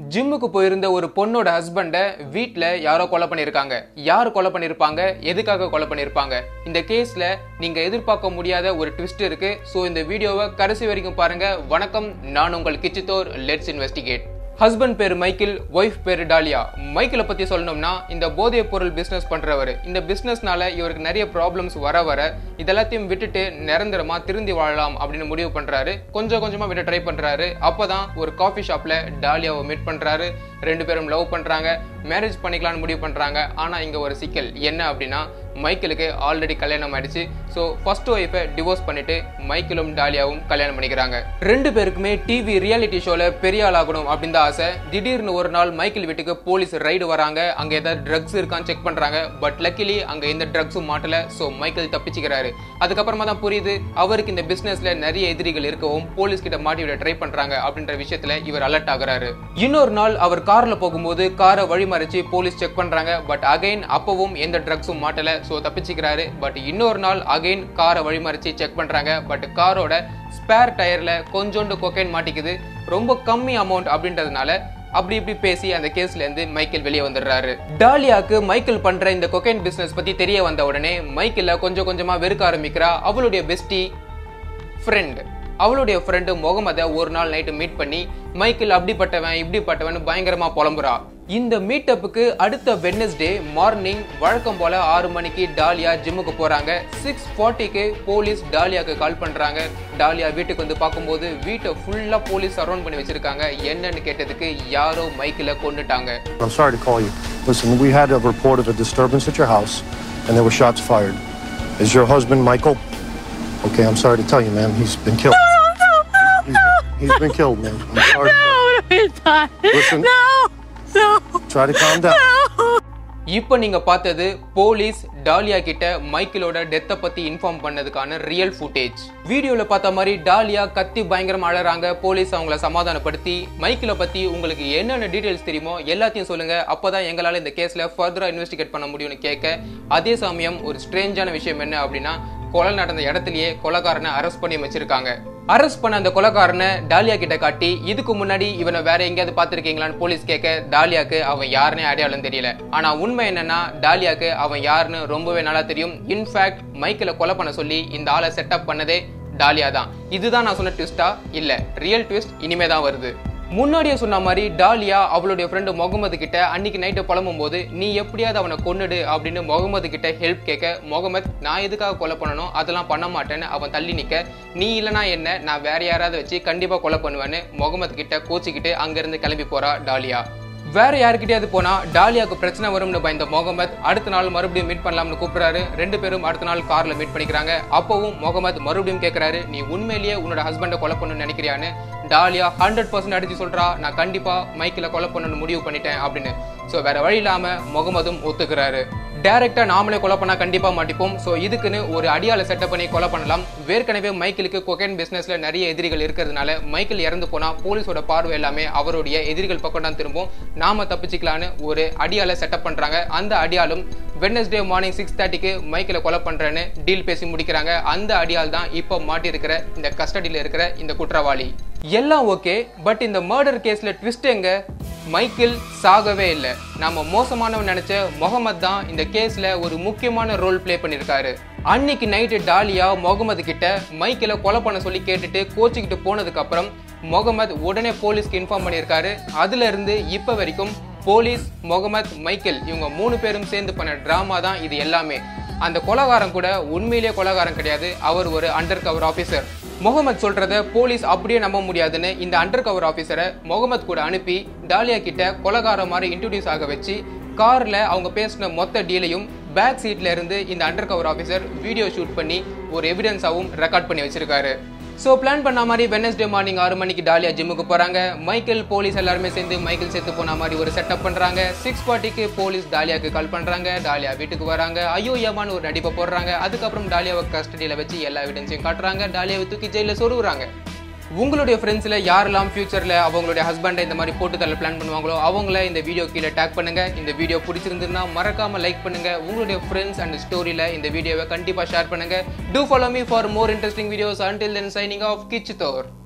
ஜிம்முக்கு போயிருந்த ஒரு பொண்ணோட ஹஸ்பண்டை வீட்டில் யாரோ கொலை பண்ணியிருக்காங்க யார் கொலை பண்ணியிருப்பாங்க எதுக்காக கொலை பண்ணியிருப்பாங்க இந்த கேஸில் நீங்கள் எதிர்பார்க்க முடியாத ஒரு ட்விஸ்ட் இருக்கு ஸோ இந்த வீடியோவை கடைசி வரைக்கும் பாருங்க வணக்கம் நான் உங்கள் கிச்சித்தோர் லெட்ஸ் இன்வெஸ்டிகேட் ஹஸ்பண்ட் பேர் மைக்கேல் ஒய்ஃப் பேர் டாலியா மைக்கேலை பத்தி சொல்லணும்னா இந்த போதைப் பொருள் பிசினஸ் பண்றவர் இந்த பிசினஸ்னால இவருக்கு நிறைய ப்ராப்ளம்ஸ் வர வர இதெல்லாத்தையும் விட்டுட்டு நிரந்தரமா திருந்தி வாழலாம் அப்படின்னு முடிவு பண்றாரு கொஞ்சம் கொஞ்சமா விட ட்ரை பண்றாரு அப்பதான் ஒரு காஃபி ஷாப்ல டாலியாவை மீட் பண்றாரு ரெண்டு பேரும் லவ் பண்றாங்க மேரேஜ் பண்ணிக்கலாம்னு முடிவு பண்றாங்க ஆனா இங்க ஒரு சிக்கல் என்ன அப்படின்னா மைக்கேலுக்கு ஆல்ரெடி கல்யாணம் ஆயிடுச்சு ஸோ ஃபர்ஸ்ட் ஒய்ஃபை டிவோர்ஸ் பண்ணிட்டு மைக்கேலும் டாலியாவும் கல்யாணம் பண்ணிக்கிறாங்க ரெண்டு பேருக்குமே டிவி ரியாலிட்டி ஷோல பெரிய ஆள் ஆகணும் அப்படின்னு தான் ஆசை திடீர்னு ஒரு நாள் மைக்கேல் வீட்டுக்கு போலீஸ் ரைடு வராங்க அங்க ஏதாவது ட்ரக்ஸ் இருக்கான்னு செக் பண்றாங்க பட் லக்கிலி அங்க எந்த ட்ரக்ஸும் மாட்டல ஸோ மைக்கேல் தப்பிச்சுக்கிறாரு அதுக்கப்புறமா தான் புரியுது அவருக்கு இந்த பிசினஸ்ல நிறைய எதிரிகள் இருக்கவும் போலீஸ் கிட்ட மாட்டி விட ட்ரை பண்றாங்க அப்படின்ற விஷயத்துல இவர் அலர்ட் ஆகுறாரு இன்னொரு நாள் அவர் கார்ல போகும்போது காரை வழிமறிச்சு போலீஸ் செக் பண்றாங்க பட் அகைன் அப்பவும் எந்த ட்ரக்ஸும் மாட்டல ஸோ தப்பிச்சுக்கிறாரு பட் இன்னொரு நாள் அகைன் காரை வழிமறிச்சு செக் பண்றாங்க பட் காரோட ஸ்பேர் டயர்ல கொஞ்சோண்டு கொக்கைன் மாட்டிக்குது ரொம்ப கம்மி அமௌண்ட் அப்படின்றதுனால அப்படி இப்படி பேசி அந்த கேஸ்ல இருந்து மைக்கேல் வெளியே வந்துடுறாரு டாலியாக்கு மைக்கேல் பண்ற இந்த கொக்கைன் பிசினஸ் பத்தி தெரிய வந்த உடனே மைக்கேல கொஞ்சம் கொஞ்சமா வெறுக்க ஆரம்பிக்கிறா அவளுடைய பெஸ்டி ஃப்ரெண்ட் அவளுடைய ஃப்ரெண்டு முகமதை ஒரு நாள் நைட்டு மீட் பண்ணி மைக்கேல் அப்படிப்பட்டவன் இப்படிப்பட்டவன் பயங்கரமா புலம்புறா இந்த மீட்டப்புக்கு அடுத்த வெட்னஸ்டே மார்னிங் வழக்கம் போல ஆறு மணிக்கு டாலியா ஜிம்முக்கு போறாங்க சிக்ஸ் ஃபார்ட்டிக்கு போலீஸ் டாலியாக்கு கால் பண்றாங்க டாலியா வீட்டுக்கு வந்து பார்க்கும்போது வீட்டை ஃபுல்லா போலீஸ் அரௌண்ட் பண்ணி வச்சிருக்காங்க என்னன்னு கேட்டதுக்கு யாரோ மைக்கில் கொண்டுட்டாங்க I'm sorry to call you. Listen, we had a report of a disturbance at your house, and there were shots fired. Is your husband Michael? Okay, I'm sorry to tell you, man. He's been killed. He's, he's been killed, man. I'm sorry. No, it's not. Listen. No, no, Try to calm down. no. இப்போ நீங்க பார்த்தது police dahlia கிட்ட மைக்கேலோட டெத்தை பத்தி inform பண்ணதுக்கான real footage வீடியோல பார்த்த மாதிரி dahlia கத்தி பயங்கரமா அழறாங்க போலீஸ் அவங்கள சமாதானப்படுத்தி மைக்கேல பத்தி உங்களுக்கு என்னென்ன டீடைல்ஸ் தெரியுமோ எல்லாத்தையும் சொல்லுங்க அப்பதான் எங்களால இந்த கேஸ்ல ஃபர்தரா இன்வெஸ்டிகேட் பண்ண முடியும்னு கேட்க அதே சமயம் ஒரு ஸ்ட்ரேஞ்சான விஷயம் என்ன அப்படின்னா கொலை நடந்த இடத்துலயே கொலைகாரனை அரெஸ்ட் பண்ணி வச்சிருக்காங்க அரெஸ்ட் பண்ண அந்த கொலைகாரனை டாலியா கிட்ட காட்டி இதுக்கு முன்னாடி இவனை வேற எங்கேயாவது பார்த்திருக்கீங்களான்னு போலீஸ் கேட்க டாலியாக்கு அவன் யாருன்னே அடையாளம் தெரியல ஆனா உண்மை என்னன்னா டாலியாக்கு அவன் யாருன்னு ரொம்பவே நல்லா தெரியும் இன்ஃபேக்ட் மைக்கில் கொலை பண்ண சொல்லி இந்த ஆளை செட்டப் பண்ணதே டாலியா தான் இதுதான் நான் சொன்ன ட்விஸ்டா இல்ல ரியல் ட்விஸ்ட் இனிமே தான் வருது முன்னாடியே சொன்ன மாதிரி டாலியா அவளுடைய ஃப்ரெண்டு முகமது கிட்ட அன்னைக்கு நைட்டு புலம்பும் போது நீ எப்படியாவது அவனை கொன்னுடு அப்படின்னு முகமது கிட்ட ஹெல்ப் கேட்க முகமது நான் எதுக்காக கொலை பண்ணணும் அதெல்லாம் பண்ண மாட்டேன்னு அவன் தள்ளி நிக்க நீ இல்லனா என்ன நான் வேற யாராவது வச்சு கண்டிப்பா கொலை பண்ணுவேன்னு முகமது கிட்ட கோச்சிக்கிட்டு அங்கிருந்து கிளம்பி போறா டாலியா வேற யாருக்கிட்டயாவது போனா டாலியாக்கு பிரச்சனை வரும்னு பயந்த முகமது அடுத்த நாள் மறுபடியும் மீட் பண்ணலாம்னு கூப்பிடுறாரு ரெண்டு பேரும் அடுத்த நாள் கார்ல மீட் பண்ணிக்கிறாங்க அப்பவும் முகமது மறுபடியும் கேட்கறாரு நீ உண்மையிலேயே உன்னோட ஹஸ்பண்டை கொலை பண்ணணும்னு நினைக்கிறியான்னு டாலியா ஹண்ட்ரட் பர்சன்ட் அடிச்சு சொல்றா நான் கண்டிப்பா மைக்கில் கொலை பண்ணணும்னு முடிவு பண்ணிட்டேன் அப்படின்னு ஸோ வேற வழி இல்லாம முகமதும் ஒத்துக்கிறாரு டைரக்டா நாமளே கொலை பண்ணா கண்டிப்பா மாட்டிப்போம் ஸோ இதுக்குன்னு ஒரு அடியால செட்டப் பண்ணி கொலை பண்ணலாம் ஏற்கனவே மைக்கிளுக்கு கொகைன் பிசினஸ்ல நிறைய எதிரிகள் இருக்கிறதுனால மைக்கேல் இறந்து போனா போலீஸோட பார்வை எல்லாமே அவருடைய எதிரிகள் பக்கம் தான் திரும்பும் நாம தப்பிச்சுக்கலான்னு ஒரு அடியால செட்டப் பண்றாங்க அந்த அடியாலும் வெட்னஸ்டே மார்னிங் சிக்ஸ் தேர்ட்டிக்கு மைக்கில கொலை பண்றேன்னு டீல் பேசி முடிக்கிறாங்க அந்த அடியால் தான் இப்போ மாட்டியிருக்கிற இந்த கஸ்டடியில் இருக்கிற இந்த குற்றவாளி எல்லாம் ஓகே பட் இந்த மர்டர் கேஸ்ல ட்விஸ்ட் எங்க மைக்கேல் சாகவே இல்லை நாம மோசமானவன் நினைச்ச முகமது தான் இந்த கேஸ்ல ஒரு முக்கியமான ரோல் ப்ளே பண்ணியிருக்காரு அன்னைக்கு நைட்டு டாலியா முகமது கிட்ட மைக்கேல கொலை பண்ண சொல்லி கேட்டுட்டு கோச்சிக்கிட்டு போனதுக்கு அப்புறம் முகமது உடனே போலீஸ்க்கு இன்ஃபார்ம் பண்ணியிருக்காரு அதுல இருந்து இப்ப வரைக்கும் போலீஸ் முகமது மைக்கேல் இவங்க மூணு பேரும் சேர்ந்து பண்ண டிராமா தான் இது எல்லாமே அந்த கொலகாரம் கூட உண்மையிலேயே கொலகாரம் கிடையாது அவர் ஒரு அண்டர் கவர் ஆஃபீஸர் முகமது சொல்றத போலீஸ் அப்படியே நம்ப முடியாதுன்னு இந்த அண்டர் கவர் ஆஃபீஸரை முகமது கூட அனுப்பி டாலியா கிட்ட கொலகாரம் மாதிரி இன்ட்ரடியூஸ் ஆக வச்சு கார்ல அவங்க பேசின மொத்த டீலையும் பேக் சீட்ல இருந்து இந்த under cover officer video shoot பண்ணி ஒரு எவிடன்ஸாவும் ரெக்கார்ட் பண்ணி வச்சிருக்காரு ஸோ பிளான் பண்ண மாதிரி வெனஸ்டே மார்னிங் ஆறு மணிக்கு டாலியா ஜிம்முக்கு போறாங்க மைக்கேல் போலீஸ் எல்லாருமே சேர்ந்து மைக்கேல் சேர்த்து போன மாதிரி ஒரு செட்டப் பண்றாங்க சிக்ஸ் ஃபார்ட்டிக்கு போலீஸ் டாலியாக்கு கால் பண்றாங்க டாலியா வீட்டுக்கு வராங்க ஐயோ ஏமான்னு ஒரு நடிப்பை போடுறாங்க அதுக்கப்புறம் டாலியாவை கஸ்டடியில் வச்சு எல்லா எவிடன்ஸையும் காட்டுறாங்க டாலியாவை தூக்கி ஜெயிலில் சொருகுறாங்க உங்களுடைய ஃப்ரெண்ட்ஸில் யாரெல்லாம் ஃபியூச்சரில் அவங்களுடைய ஹஸ்பண்டை இந்த மாதிரி போட்டு தள்ள பிளான் பண்ணுவாங்களோ அவங்கள இந்த வீடியோ கீழே டேக் பண்ணுங்க இந்த வீடியோ பிடிச்சிருந்ததுன்னா மறக்காம லைக் பண்ணுங்க உங்களுடைய ஃப்ரெண்ட்ஸ் அண்ட் ஸ்டோரியில் இந்த வீடியோவை கண்டிப்பாக ஷேர் பண்ணுங்க to follow me for more interesting videos until then signing off கிச் தோர்